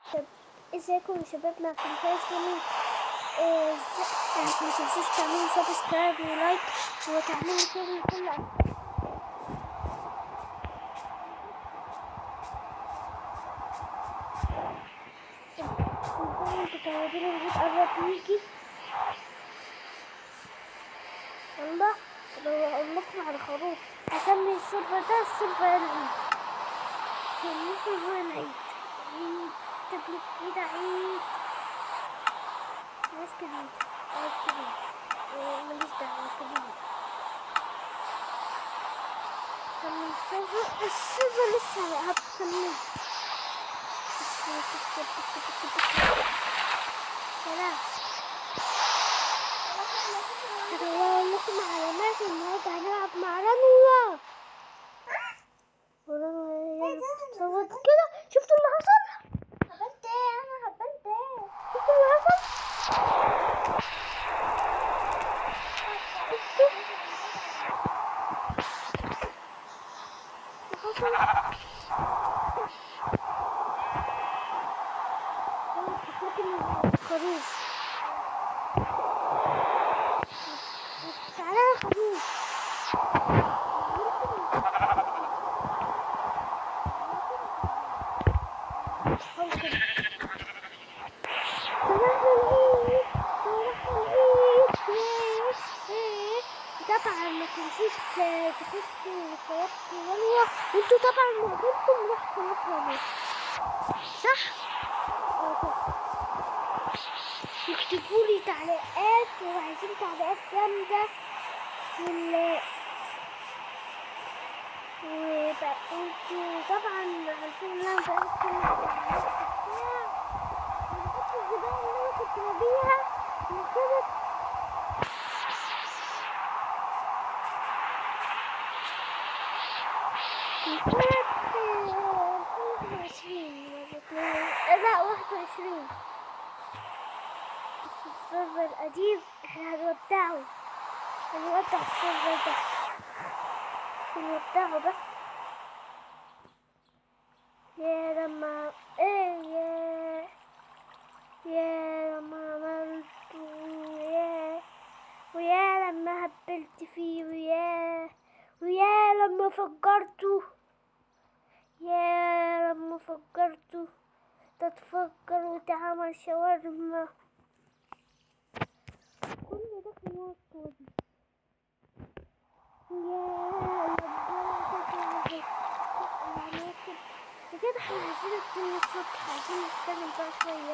طب ازيكم يا شباب معكم فايز جميل إيه، ما تنسوش تعملوا سبسكرايب ولايك وتعملوا شغل كل أحد. نكون متطورين البيت قرب يجي والله لو اقول لكم على خروف هسمي السيرفر ده السيرفر العيد سميه سيرفر العيد عيد تبلك كده عيد ناس كده ناس كده ماليش دعوة كده سمي السيرفر السيرفر لسه هتسميه سلام هدور لكم علامات النهارده هنلعب مع رنوة ورنوة هي بتصوت كده شفتوا اللي حصل؟ هبلت ايه انا هبلت ايه شفتوا اللي حصل؟ شفتوا؟ اللي حصل؟ خروف تعالى يا خروف طبعا ما تنسوش تخشوا قناة رنوة وانتوا طبعا معجبكم روح قناة رنوة صح؟ اه صح يكتبوا لي تعليقات وعايزين تعليقات جامدة وال وبقى انتوا طبعا عارفين ان انا بقيت كل التعليقات وبتاع ونحط الزبالة اللي انا كنت ببيعها وكده وكانت خمسة وعشرين ولا اتنين- لا واحد وعشرين في السيرفر القديم احنا هنودعه هنودع السيرفر ده هنودعه بس يا لما ايه يا يا لما عملته يا ويا لما هبلت فيه ويا ويا لما فجرته يا لما فجرته تتفجر وتعمل شاورما كل ده في موت دي يا بجد احنا عايزين الدنيا الصبح عايزين نتكلم بقى شوية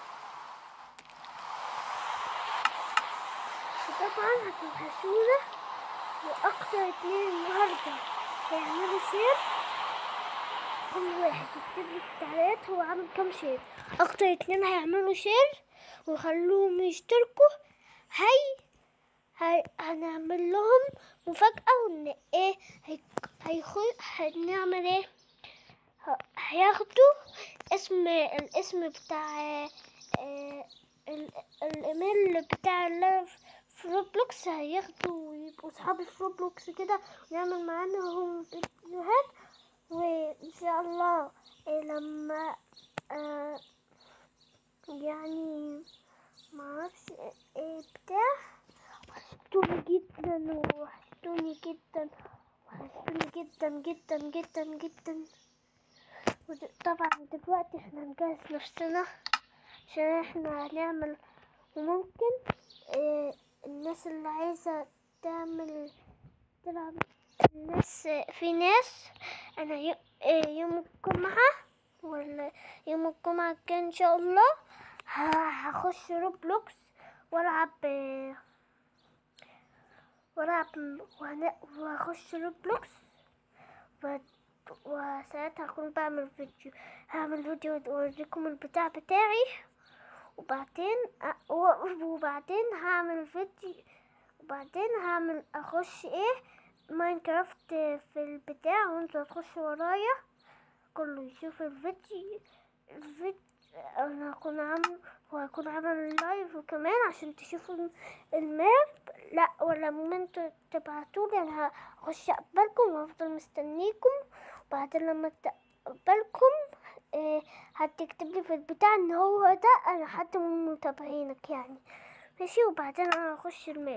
وطبعا هتوحشونا وأكتر اتنين النهاردة هيعملوا شير كل واحد يكتب لي في التعليقات هو عامل كام شير أكتر اتنين هيعملوا شير وخلوهم يشتركوا هي هي هنعمل لهم مفاجأة وإن إيه هي هيخو هنعمل إيه ه- هياخدوا اسم الاسم بتاع آه، ال- الايميل بتاع اللي في روبلوكس هياخدوا ويبقوا صحابي في روبلوكس كده ونعمل معاهم فيديوهات وان شاء الله إيه لما آه يعني معرفش ايه بتاع وحشتوني جدا وحشتوني جدا وحشتوني جدا جدا جدا جدا ود- طبعا دلوقتي احنا نجهز نفسنا عشان احنا هنعمل وممكن اه الناس اللي عايزة تعمل تلعب الناس في ناس انا ي- اه يوم الجمعة ولا يوم الجمعة الجاي ان شاء الله ه- هخش روبلوكس والعب اه والعب وهن- وهخش روبلوكس و- وساعتها هكون بعمل فيديو هعمل فيديو اوريكم البتاع بتاعي وبعدين أ- و- وبعدين هعمل فيديو وبعدين هعمل اخش ايه ماينكرافت في البتاع وانتوا هتخشوا ورايا كله يشوف الفيديو الفيديو انا هكون عامل وهكون عامل لايف كمان عشان تشوفوا الماب لا ولما انتوا تبعتولي انا هخش اقبلكم وافضل مستنيكم وبعدين لما تقبلكم إيه هتكتب لي في البتاع ان هو ده انا حد من متابعينك يعني ماشي وبعدين انا هخش الماب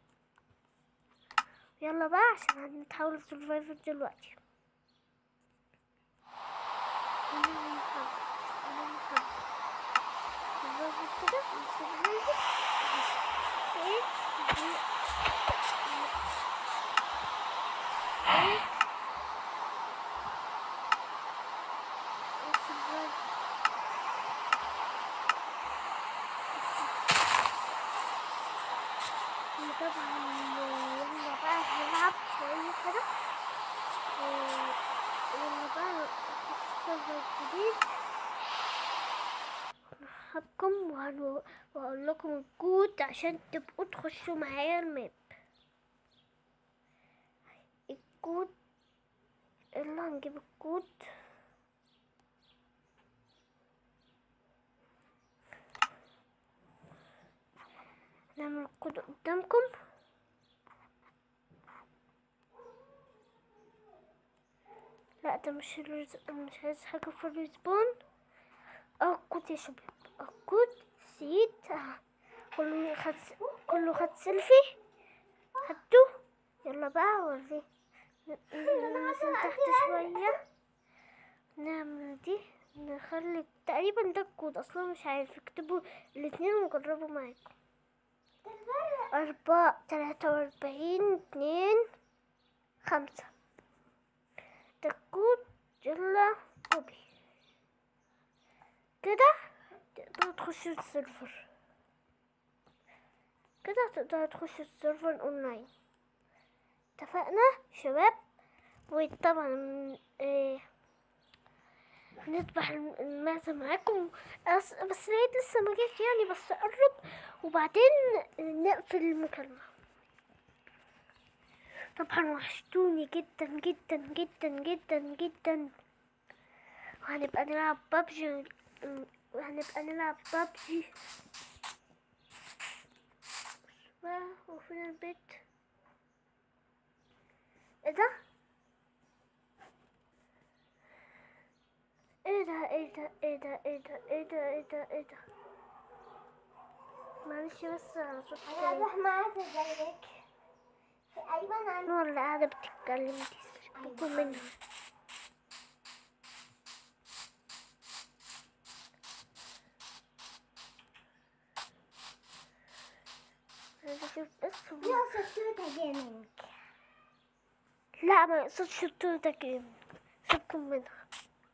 يلا بقى عشان هنتحول سرفايفر دلوقتي أنا محمد. أنا محمد. Survivor كده Survivor. إيه؟ إيه؟ إيه؟ Survivor. طبعا يلا بقى هنلعب شوية كده و- يلا بقى سيرفر جديد هحكم وهن- وهقول لكم الكود عشان تبقوا تخشوا معايا الماب الكود يلا هنجيب الكود نعمل الكود قدامكم لا ده مش الرز... أنا مش عايز حاجة في الريسبون اه الكود يا شباب الكود سيد آه. كله خد كله خد سيلفي خدته يلا بقى وريه ننزل تحت شوية نعمل دي نخلي تقريبا ده الكود اصلا مش عارف اكتبوا الاتنين ونجربوا معاكم أربعة تلاتة وأربعين اتنين خمسة ده الكود يلا كوبي كده تقدروا تخشوا السيرفر كده تقدروا تخشوا السيرفر اونلاين اتفقنا شباب وطبعا إيه نذبح الم- المعزة معاكم أص- بس العيد لسه ما جاش يعني بس قرب وبعدين نقفل المكالمة طبعا وحشتوني جدا جدا جدا جدا جدا وهنبقى نلعب بابجي وهنبقى نلعب بابجي وفين البيت ايه ده ايه ده ايه ده ايه ده ايه ده ايه ده ايه ده ايه ده معلش بس على صوت انا التليفون. اروح معاك زيك ايوه انا انا اللي قاعدة بتتكلم دي سيبكوا منها عايزة اشوف اسمه دي ستوتا جيمنج لا ما يقصدش التوتة جيم سيبكم منها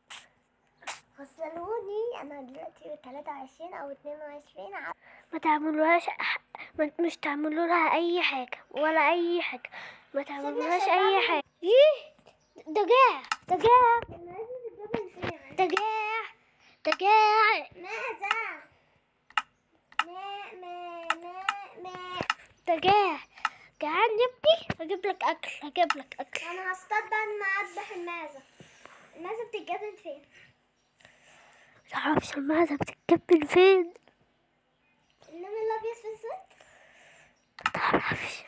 وصلوني انا دلوقتي 23 او 22 ع- ما تعملوهاش أح... ما... مش تعملوا لها اي حاجة ولا اي حاجة ما تعملوهاش اي حاجة ايه ده جاع ده جاع انا لازم الجبل فين ده جاع ده جاع ماذا ما ما ما ما ده جاع جعان يبكي هجيب لك اكل هجيب لك اكل انا هصطاد بعد ما اذبح المعزة المعزة بتتجبن فين متعرفش المعزة بتتكبل فين اللون الابيض في الاسود متعرفش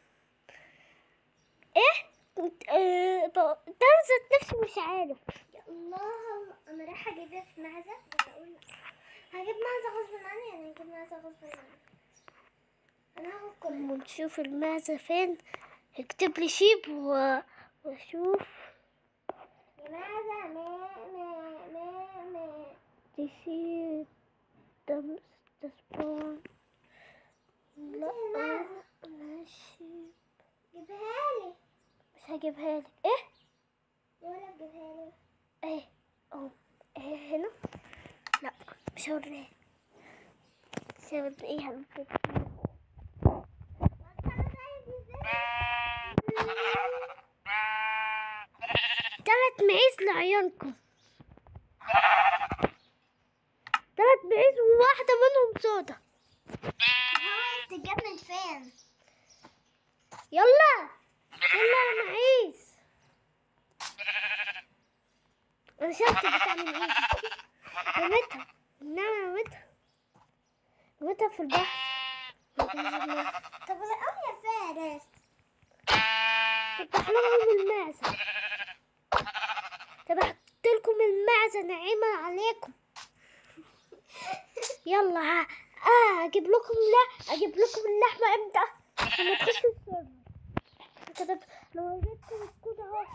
ايه كنت آه... ب- ده ذات نفسي مش عارف يا الله انا رايحة اجيبها في معزة ولا اقول هجيب معزة غصب عني يعني هجيب معزة غصب عني انا هاخد كله ونشوف المعزة فين اكتب لي شيب و... واشوف معزة ما ما ما ما تسيب دمس تسبون لا ماشي جيبها لي مش هجيبها لك ايه ولا تجيبها لي ايه اهو ايه هنا لا مش هوريها مش هوريها المفروض تلات معيز لعيالكم تلات معيز وواحدة منهم سودا هو تتجمد فين؟ يلا يلا يا معيز انا شفت بتاع من ايدي رميتها انما رميتها رميتها في البحر طب الأم يا فارس فتح لهم المعزة تبع جبت لكم المعزة نعيمة عليكم يلا ها اه اجيب لكم لا اجيب لكم اللحمة امتى لما تخشوا السيرفر كتب لو وريتكم الكود اهو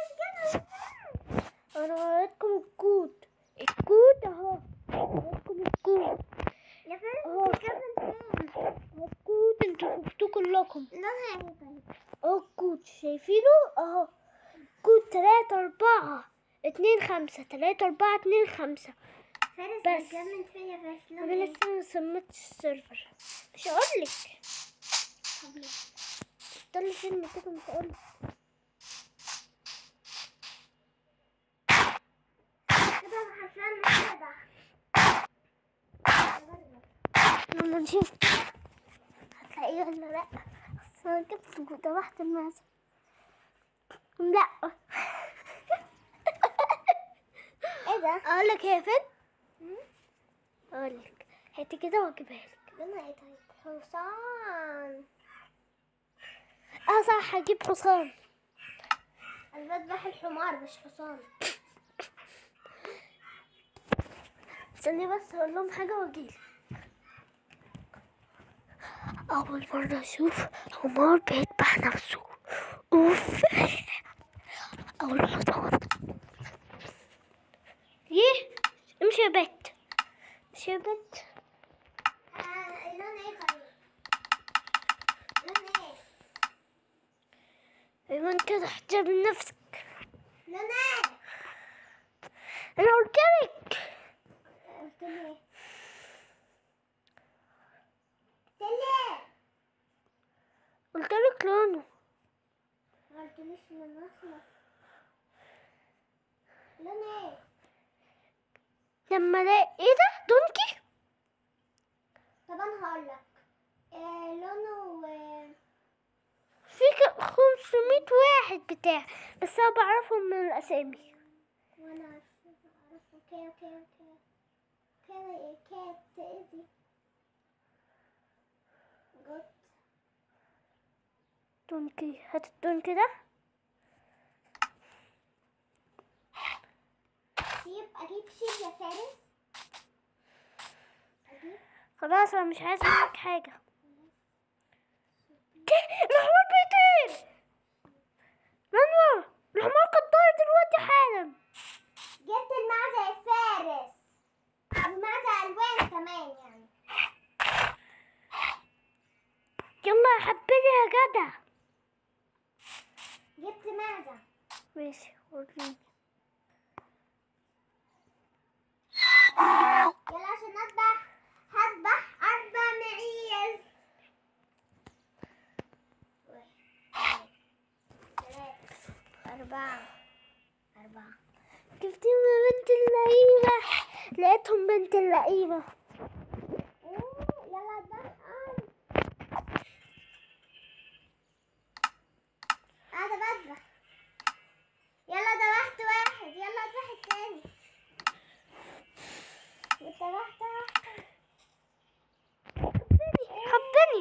انا وريتكم الكود الكود اهو وريتكم الكود يا فارس أهو. بتكمل فين الكود انتوا شفتوه كلكم لونها ايه طيب اهو الكود شايفينه اهو كود تلاتة أربعة اتنين خمسة تلاتة أربعة اتنين خمسة فارس بس. بتكمل فين يا فارس لونها أنا ايه لسه ما سميتش السيرفر مش هقولك طب ليه؟ استنى فيلم كده مش هقولك كده انا حرفيا مش كده لما نشوف هتلاقيه ولا لأ بس أنا جبت جودة واحدة المعزة لأ ايه ده؟ أقولك هي فين؟ أقولك هاتي كده وأجيبها لك لونها ايه طيب؟ حصان اه صح هجيب حصان انا بذبح الحمار مش حصان استني بس اقول لهم حاجه واجيلك اول مره اشوف حمار بيذبح نفسه اوف اول حصان ايه امشي يا بت امشي يا بت آه لون ايه طيب؟ لون ايه؟ ايمن كده احجب من نفسك لون ايه؟ انا قلت لك قلت لي ايه؟ قلت لي ايه؟ قلت لك لونه ما قلتليش لون احمر لون ايه؟ لما الاقي ايه ده دونكي طب انا هقول لك آه لونه آه، في ك- 500 واحد بتاع بس انا بعرفهم من الاسامي وانا عارفه عارفه اوكي اوكي اوكي اوكي كات ايه دي جوت دونكي هات الدونكي ده شيب اجيب شيب يا فارس اجيب خلاص انا مش عايز منك حاجة كي- الحمار بيطير رنوة الحمار قد طاير دلوقتي حالا جبت المعزة يا فارس المعزة الوان كمان يعني يلا يا حبيبي يا جدع جبت معزة ماشي وريني يلا عشان اذبح هذبح اربع معيز واحد، اثنين، ثلاثة أربعة أربعة شفتيهم يا بنت اللعيبة لقيتهم بنت اللعيبة أوه، يلا اذبحهم قاعدة بذبح يلا ذبحت واحد يلا اذبح التاني ذبحت واحد حبني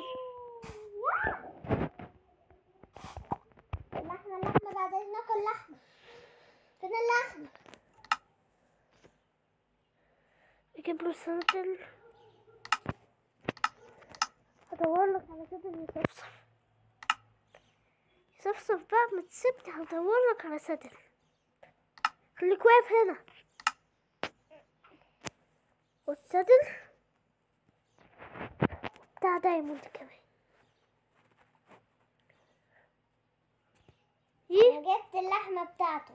اللحمة اللحمة بعدين ناكل لحمة فين اللحمة؟ اجيب له سندل هدور لك على سدل يصفصف يصفصف بقى ما تسيبني هدور لك على سدل خليك واقف هنا والسدل بتاع دايموند كمان ايه أنا جبت اللحمة بتاعته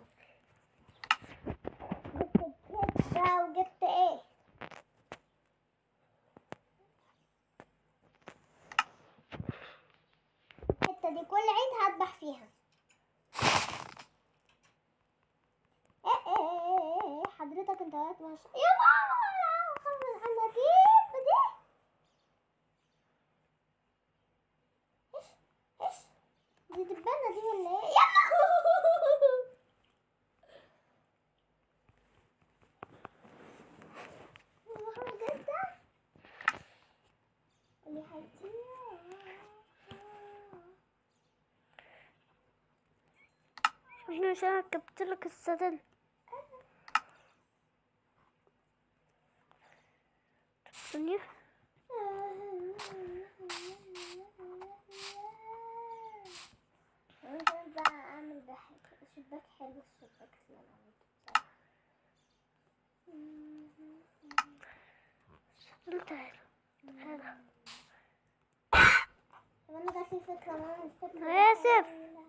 جبت الكبدة وجبت ايه؟ الحتة دي كل عيد هذبح فيها ايه ايه ايه ايه ايه حضرتك انت واقف مش يا ماما خلص عندك ايه دي ايش ايش دي دبانة دي ولا ايه يلا والله جدا اللي عشان عشان جبت لك السدل ثانية ممكن بقى اعمل بحاجة شباك حلو الشباك اللي انا عملته بصراحة. تعال تعال طب انا جات لي فكرة ماما الفكرة يا دي آسف. جميلة.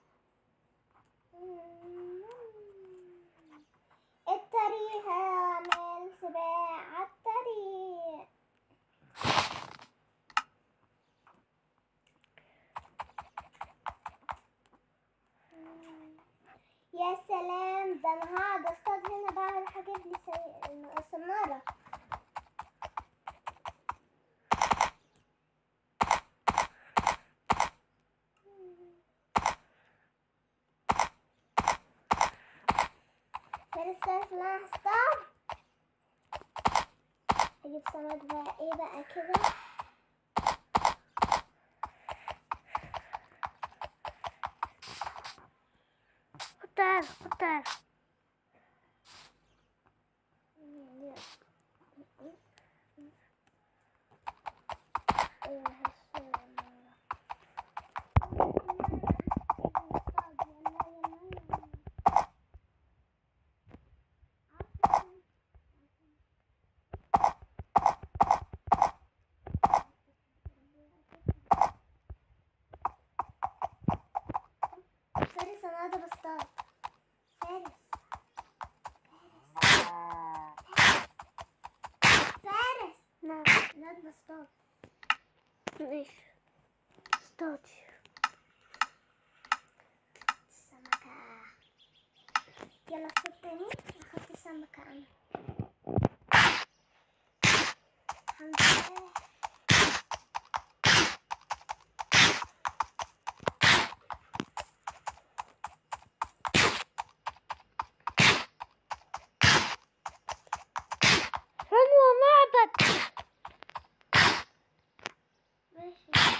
الطريق هعمل سباع عالطريق يا سلام ده انا هقعد اصطاد هنا بقى اروح اجيب لي سي- سنارة فارس تعرف ان انا هصطاد اجيب سمك بقى ايه بقى كده تعال تعال فارس انا قاعدة بصطاد فارس فارس نعم انا قاعدة بصطاد ماشي اصطاد السمكة يلا اصطاد تاني اخدت السمكة انا الحمد لله رنوة معبد ماشي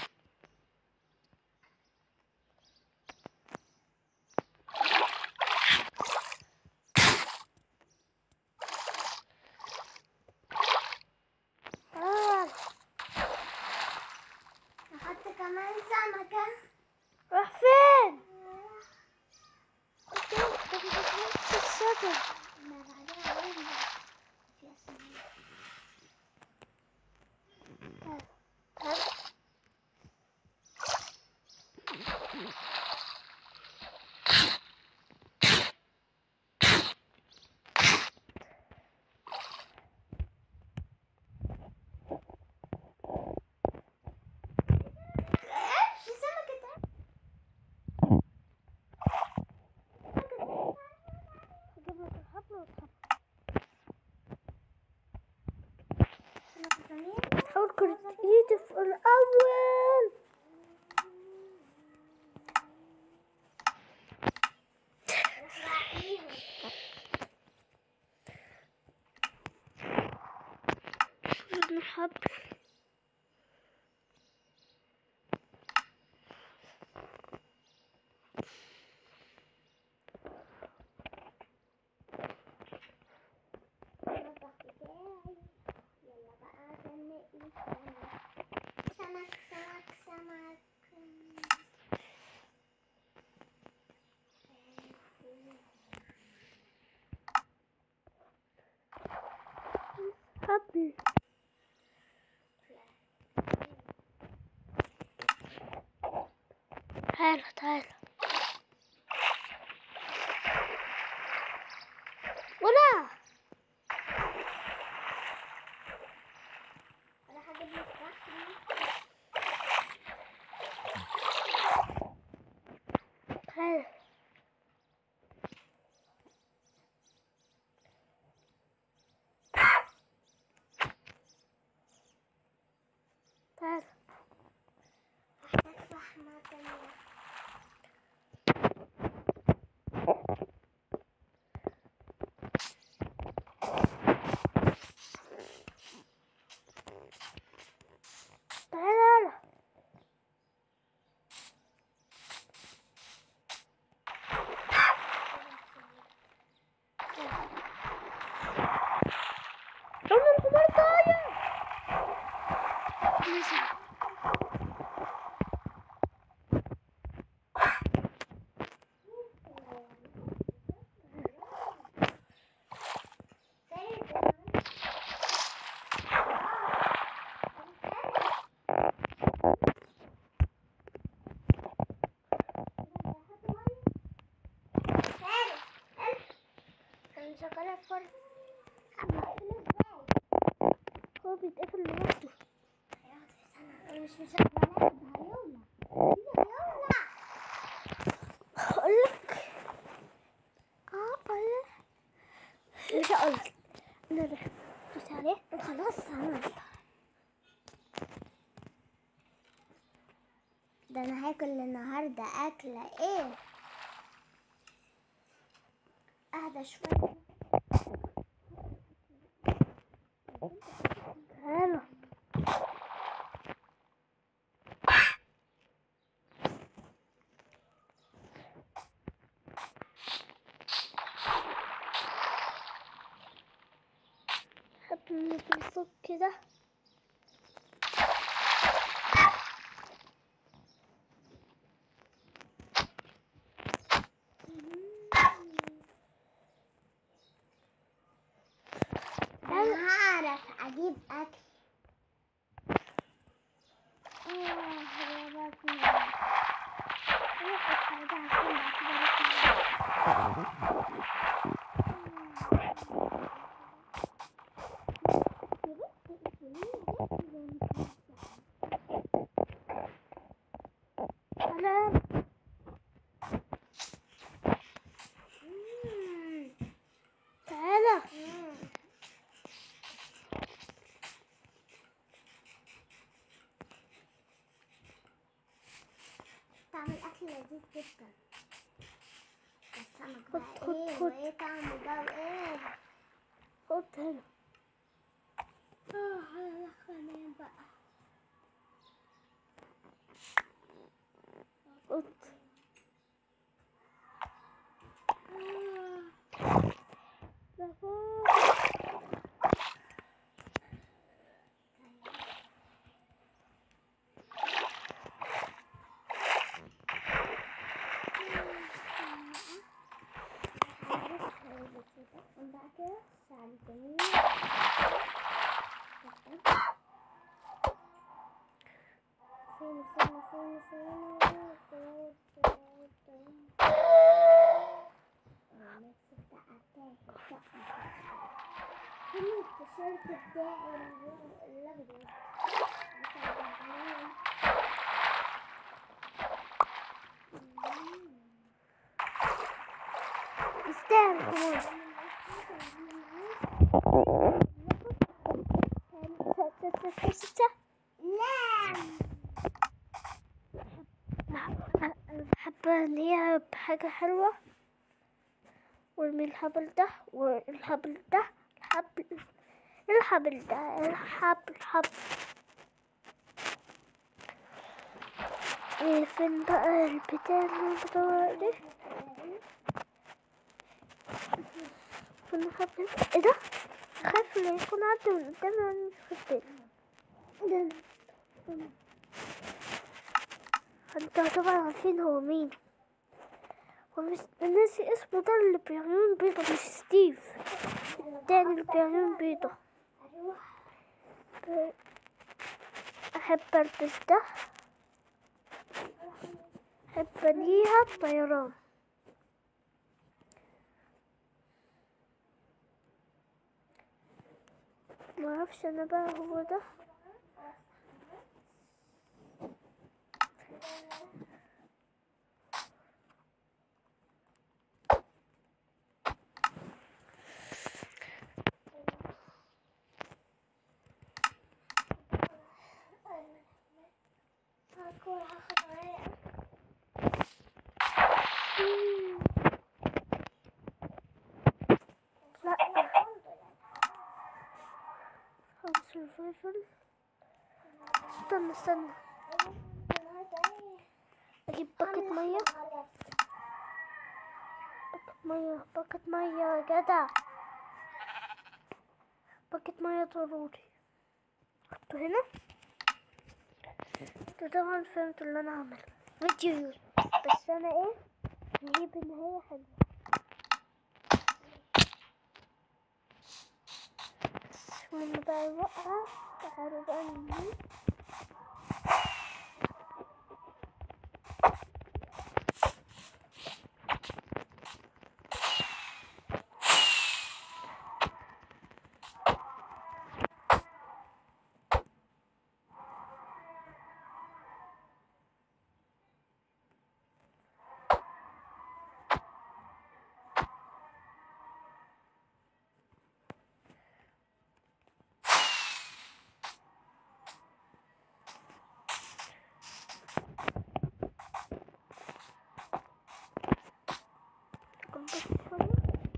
تعال اخدت كمان سمكة راح فين؟ قلت لك انت بتحط الشجر ما بعدها وين بقى؟ في أسماء. تعال تعال في سمكة تانية. هجيب لك الحبل وتحط سمكة تانية. حاول كرة ايدي في الأول راعيهم. شوف الحبل المطبخ بتاعي. يلا بقى زنقني سمك سمك سمك سمك حبل تعال تعال ولا راح اجيب لك فحم تعال تعال احتاج فحمة تانية نزل انا شغالة الفرن هو بيتقفل لوحده انا مش مشغلة بهيولا هيولا هقولك اه قولك مش هقولك انا ده دوس عليه خلاص عملت ده انا هاكل النهارده اكله ايه اهدى شويه حلو حط من الصوت كده انا هعرف اجيب اكل اه هجربني روح اتفرج عشان بعد كده أروح سلام مم. تعالى مم. طعم الأكل لذيذ جدا السمك خد- بقى خد- ايه خد. وايه طعمه بقى وايه خد هنا اه على الخنين بقى خد آه. ده فوق. وبعد كده شعر جميل فين فين فين فين نفسي بتاعتي فين التيشيرت بتاعي الأبيض يستاهل خلاص لا حابة ان هي بحاجة حلوة وارمي الحبل ده والحبل ده الحبل الحبل ده الحبل الحبل ايه فين بقى البتاع اللي انا بدور عليه فين الحبل ايه ده خايف لا يكون عدى من قدامي وانا مش خدت بالي انتوا طبعا عارفين هو مين هو مش ناسي اسمه ده اللي بعيون بيضة مش ستيف التاني اللي بعيون بيضة أحب ألبس ده أحب أنهيها بطيران معرفش أنا بقى هو ده هاكل هاخد معايا لا هو سرفايفل استنى استنى اجيب باكت ميه باكت ميه باكت ميه يا جدع باكت ميه ضروري حطه هنا انتوا طبعا فهمتوا اللي انا هعمله فيديو يوتيوب بس انا ايه نجيب النهاية حلوة بس من بقى الوقعة تعالوا بقى نجيب كل بس شوية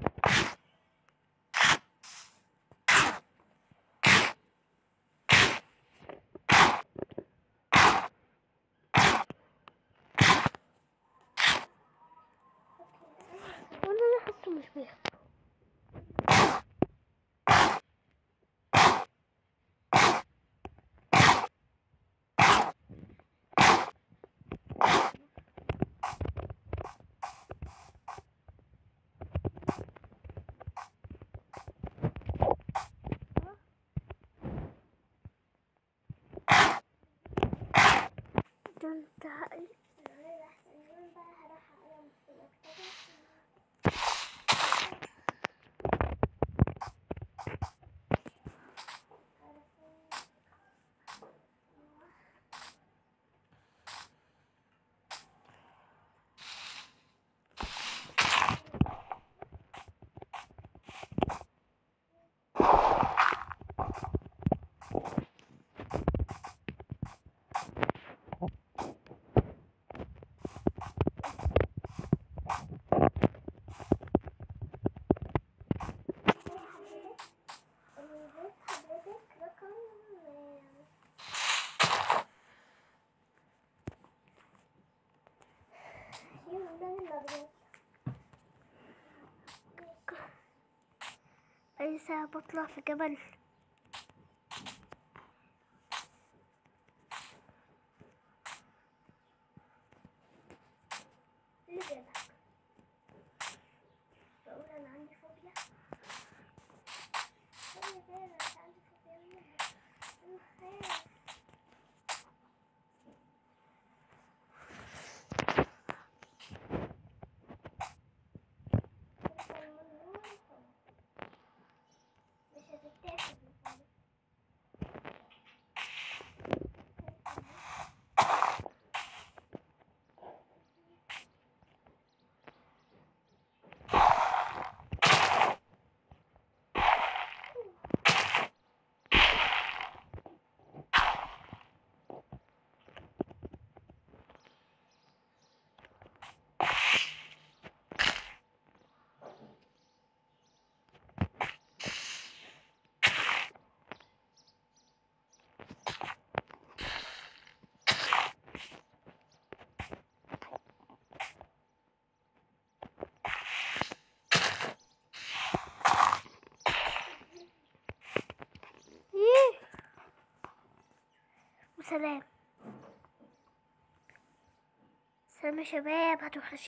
وانا اللي حاسه مش بيخطر ده انت عقل انا راح اليوم بقى هروح اقرا في المكتبة البيت حضرتك رقم يوم ده المدرسة اي ساعة بطلع في جبل اللي جابك بقول انا عندي فوبيا خلي بالك عندي فوبيا منها انا خايف مش هتتاخد ايه وسلام سلام يا شباب هتوحشوني